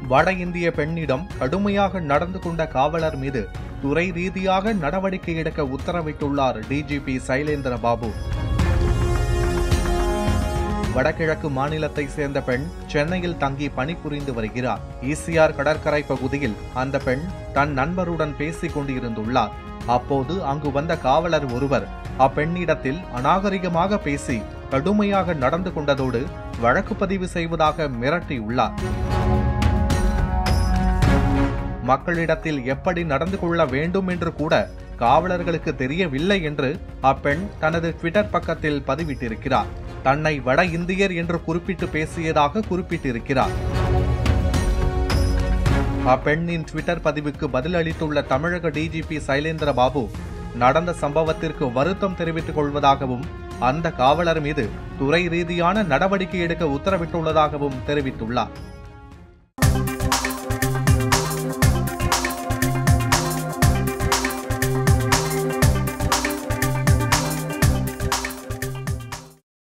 வட இந்திய பெண்ணிடம் கடுமையாக நடந்து கொண்ட காவலர் மீது துறை ரீதியாக நடவடிக்கை எடுக்க உத்தரவிட்டுள்ளார் டிஜிபி சைலேந்திர பாபு வடகிழக்கு மாநிலத்தை சேர்ந்த பெண் சென்னையில் தங்கி பணிபுரிந்து வருகிறார் ஈசிஆர் கடற்கரை பகுதியில் அந்த பெண் தன் நண்பருடன் பேசிக் கொண்டிருந்துள்ளார் அப்போது அங்கு வந்த காவலர் ஒருவர் அப்பெண்ணிடத்தில் அநாகரிகமாக பேசி கடுமையாக நடந்து கொண்டதோடு வழக்கு பதிவு செய்வதாக மிரட்டியுள்ளார் மக்களிடத்தில் எப்படி நடந்து கொள்ள வேண்டும் என்று கூட காவலர்களுக்கு தெரியவில்லை என்று அப்பெண் தனது ட்விட்டர் பக்கத்தில் பதிவிட்டிருக்கிறார் தன்னை வட இந்தியர் என்று குறிப்பிட்டு பேசியதாக குறிப்பிட்டிருக்கிறார் அப்பெண்ணின் ட்விட்டர் பதிவுக்கு பதிலளித்துள்ள தமிழக டிஜிபி சைலேந்திர பாபு நடந்த சம்பவத்திற்கு வருத்தம் தெரிவித்துக் கொள்வதாகவும் அந்த காவலர் மீது துறை ரீதியான நடவடிக்கை எடுக்க உத்தரவிட்டுள்ளதாகவும் தெரிவித்துள்ளார்